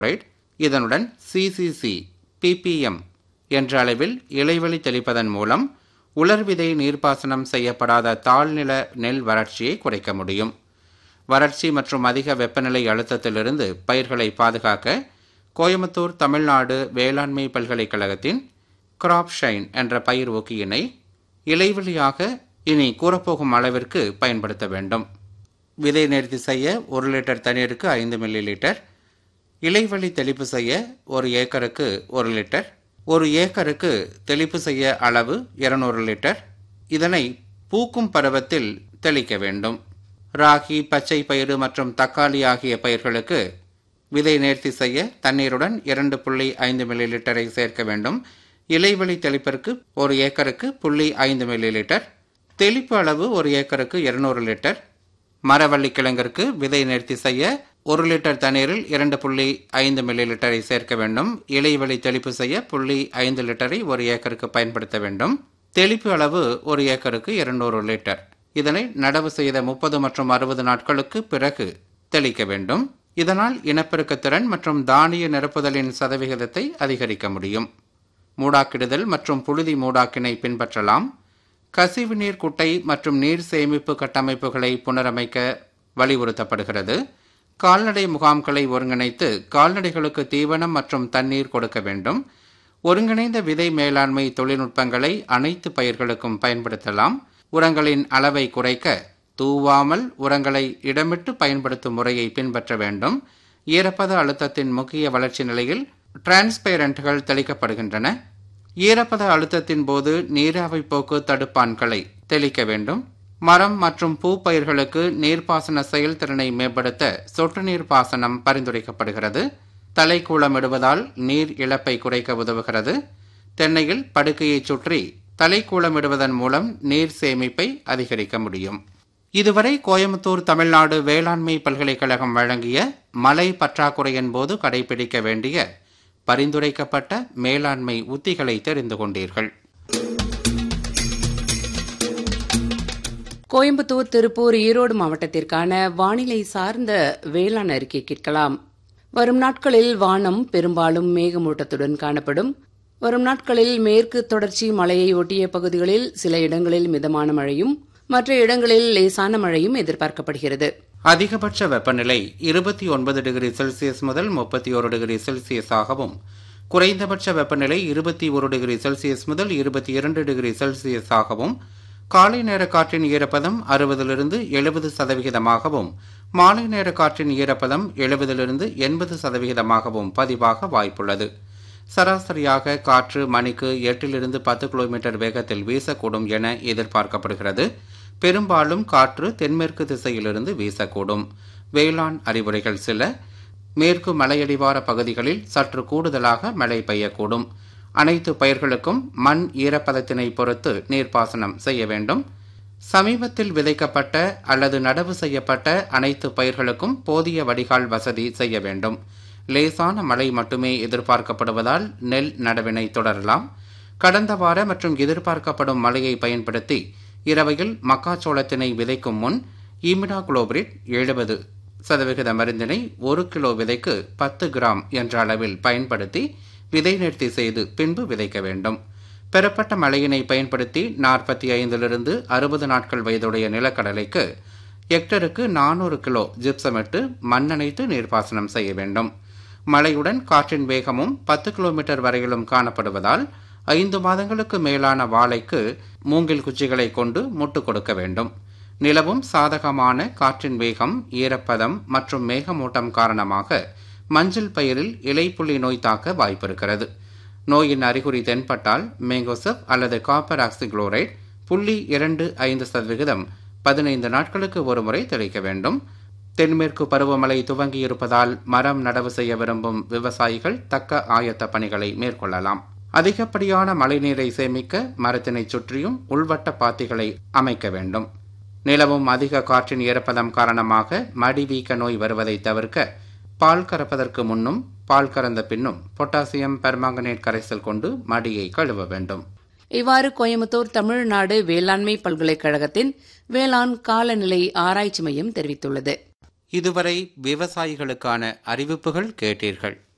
right இதனுடன் CCC BBM என்ற அளவில் இலைவெளி தெளிப்பதன் மூலம் உலர் விதை நீர்ப்பாசனம் செய்யப்படாத தாழ்நில நெல் வறட்சியை குறைக்க முடியும் வறட்சி மற்றும் அதிக வெப்பநிலை அழுத்தத்திலிருந்து பயிர்களை பாதுகாக்க கோயம்புத்தூர் தமிழ்நாடு வேளாண்மை பல்கலைக்கழகத்தின் கிராப் ஷைன் என்ற பயிர் ஊக்கியினை இலைவெளியாக இனி கூறப்போகும் அளவிற்கு பயன்படுத்த வேண்டும் விதை நேர்த்தி செய்ய ஒரு லிட்டர் தண்ணீருக்கு ஐந்து மில்லி லிட்டர் இலைவழி தெளிப்பு செய்ய ஒரு ஏக்கருக்கு ஒரு லிட்டர் ஒரு ஏக்கருக்கு தெளிப்பு செய்ய அளவு இருநூறு லிட்டர் இதனை பூக்கும் பருவத்தில் தெளிக்க வேண்டும் ராகி பச்சை பயிறு மற்றும் தக்காளி ஆகிய பயிர்களுக்கு விதை நேர்த்தி செய்ய தண்ணீருடன் இரண்டு புள்ளி ஐந்து மில்லி லிட்டரை சேர்க்க வேண்டும் இலைவழி தெளிப்பிற்கு ஒரு ஏக்கருக்கு புள்ளி ஐந்து மில்லி லிட்டர் தெளிப்பு அளவு ஒரு ஏக்கருக்கு இருநூறு லிட்டர் மரவள்ளி கிழங்கிற்கு விதை நேர்த்தி செய்ய ஒரு லிட்டர் தண்ணீரில் இரண்டு புள்ளி ஐந்து மில்லி லிட்டரை சேர்க்க வேண்டும் இலைவழி தெளிப்பு செய்ய புள்ளி ஐந்து லிட்டரை ஒரு ஏக்கருக்கு பயன்படுத்த வேண்டும் தெளிப்பு அளவு ஒரு ஏக்கருக்கு இருநூறு லிட்டர் இதனை நடவு செய்த முப்பது மற்றும் அறுபது நாட்களுக்கு பிறகு தெளிக்க வேண்டும் இதனால் இனப்பெருக்கத்திறன் மற்றும் தானிய நிரப்புதலின் சதவிகிதத்தை அதிகரிக்க முடியும் மூடாக்கிடுதல் மற்றும் புழுதி மூடாக்கினை பின்பற்றலாம் கசிவு நீர் குட்டை மற்றும் நீர் சேமிப்பு கட்டமைப்புகளை புனரமைக்க வலியுறுத்தப்படுகிறது கால்நடை முகாம்களை ஒருங்கிணைத்து கால்நடைகளுக்கு தீவனம் மற்றும் தண்ணீர் கொடுக்க வேண்டும் ஒருங்கிணைந்த விதை மேலாண்மை தொழில்நுட்பங்களை அனைத்து பயிர்களுக்கும் பயன்படுத்தலாம் உரங்களின் அளவை குறைக்க தூவாமல் உரங்களை இடமிட்டு பயன்படுத்தும் முறையை பின்பற்ற வேண்டும் ஈரப்பத அழுத்தத்தின் முக்கிய வளர்ச்சி நிலையில் டிரான்ஸ்பேரண்ட்கள் தெளிக்கப்படுகின்றன ஈரப்பத அழுத்தத்தின் போது நீராவி போக்கு தடுப்பான்களை தெளிக்க வேண்டும் மரம் மற்றும் பூ பயிர்களுக்கு நீர்ப்பாசன செயல்திறனை மேம்படுத்த சொட்டு நீர் பாசனம் பரிந்துரைக்கப்படுகிறது தலைக்கூளமிடுவதால் நீர் இழப்பை குறைக்க உதவுகிறது தென்னையில் படுக்கையை சுற்றி தலைக்கூளமிடுவதன் மூலம் நீர் சேமிப்பை அதிகரிக்க முடியும் இதுவரை கோயம்புத்தூர் தமிழ்நாடு வேளாண்மை பல்கலைக்கழகம் வழங்கிய மழை பற்றாக்குறையின் போது கடைபிடிக்க வேண்டிய பரிந்துரைக்கப்பட்ட மேலாண்மை உத்திகளை தெரிந்து கொண்டீர்கள் கோயம்புத்தூர் திருப்பூர் ஈரோடு மாவட்டத்திற்கான வானிலை சார்ந்த வேளாண் அறிக்கை கேட்கலாம் வரும் நாட்களில் வானம் பெரும்பாலும் மேகமூட்டத்துடன் காணப்படும் வரும் நாட்களில் மேற்கு தொடர்ச்சி மலையை ஒட்டிய பகுதிகளில் சில இடங்களில் மிதமான மழையும் மற்ற இடங்களில் லேசான மழையும் எதிர்பார்க்கப்படுகிறது அதிகபட்ச வெப்பநிலை இருபத்தி ஒன்பது டிகிரி செல்சியஸ் முதல் முப்பத்தி ஒரு டிகிரி செல்சியஸ் ஆகவும் குறைந்தபட்ச வெப்பநிலை இருபத்தி ஒரு டிகிரி செல்சியஸ் முதல் இருபத்தி இரண்டு டிகிரி செல்சியஸ் ஆகவும் காலை நேர காற்றின் ஈரப்பதம் அறுபதிலிருந்து எழுபது சதவிகிதமாகவும் மாலை நேர காற்றின் ஈரப்பதம் எழுபதிலிருந்து எண்பது சதவிகிதமாகவும் பதிவாக வாய்ப்புள்ளது சராசரியாக காற்று மணிக்கு எட்டிலிருந்து பத்து கிலோமீட்டர் வேகத்தில் வீசக்கூடும் என எதிர்பார்க்கப்படுகிறது பெரும்பாலும் காற்று தென்மேற்கு திசையிலிருந்து வீசக்கூடும் வேளாண் அறிவுரைகள் சில மேற்கு மலையடிவார பகுதிகளில் சற்று கூடுதலாக மழை பெய்யக்கூடும் அனைத்து பயிர்களுக்கும் மண் ஈரப்பதத்தினை பொறுத்து நீர்ப்பாசனம் செய்ய வேண்டும் சமீபத்தில் விதைக்கப்பட்ட அல்லது நடவு செய்யப்பட்ட அனைத்து பயிர்களுக்கும் போதிய வடிகால் வசதி செய்ய வேண்டும் லேசான மழை மட்டுமே எதிர்பார்க்கப்படுவதால் நெல் நடவினை தொடரலாம் கடந்த வார மற்றும் எதிர்பார்க்கப்படும் மழையை பயன்படுத்தி இரவையில் மக்காச்சோளத்தினை விதைக்கும் முன் ஈமிடா குளோபிரிட் எழுபது சதவிகித மருந்தினை ஒரு கிலோ விதைக்கு பத்து கிராம் என்ற அளவில் பயன்படுத்தி விதை நிறுத்தி செய்து பின்பு விதைக்க வேண்டும் பெறப்பட்ட மழையினை பயன்படுத்தி நாற்பத்தி ஐந்திலிருந்து அறுபது நாட்கள் வயதுடைய நிலக்கடலைக்கு ஹெக்டருக்கு நானூறு கிலோ ஜிப்சமிட்டு மண்ணணைத்து நீர்ப்பாசனம் செய்ய வேண்டும் மழையுடன் காற்றின் வேகமும் பத்து கிலோமீட்டர் வரையிலும் காணப்படுவதால் ஐந்து மாதங்களுக்கு மேலான வாழைக்கு மூங்கில் குச்சிகளை கொண்டு முட்டு கொடுக்க வேண்டும் நிலவும் சாதகமான காற்றின் வேகம் ஈரப்பதம் மற்றும் மேகமூட்டம் காரணமாக மஞ்சள் பயிரில் இலைப்புள்ளி நோய் தாக்க வாய்ப்பிருக்கிறது நோயின் அறிகுறி தென்பட்டால் மேங்கோசப் அல்லது காப்பர் ஆக்சிகுளோரைட் புள்ளி இரண்டு ஐந்து சதவிகிதம் பதினைந்து நாட்களுக்கு ஒருமுறை தெளிக்க வேண்டும் தென்மேற்கு பருவமழை துவங்கியிருப்பதால் மரம் நடவு செய்ய விரும்பும் விவசாயிகள் தக்க ஆயத்த பணிகளை மேற்கொள்ளலாம் அதிகப்படியான மழைநீரை சேமிக்க மரத்தினை சுற்றியும் உள்வட்ட பாத்திகளை அமைக்க வேண்டும் நிலவும் அதிக காற்றின் ஈரப்பதம் காரணமாக மடி வீக்க நோய் வருவதை தவிர்க்க பால் கறப்பதற்கு முன்னும் பால் கறந்த பின்னும் பொட்டாசியம் பெர்மாங்கனேட் கரைசல் கொண்டு மடியை கழுவ வேண்டும் இவ்வாறு கோயம்புத்தூர் தமிழ்நாடு வேளாண்மை பல்கலைக்கழகத்தின் வேளாண் காலநிலை ஆராய்ச்சி மையம் தெரிவித்துள்ளது இதுவரை விவசாயிகளுக்கான அறிவிப்புகள் கேட்டீர்கள்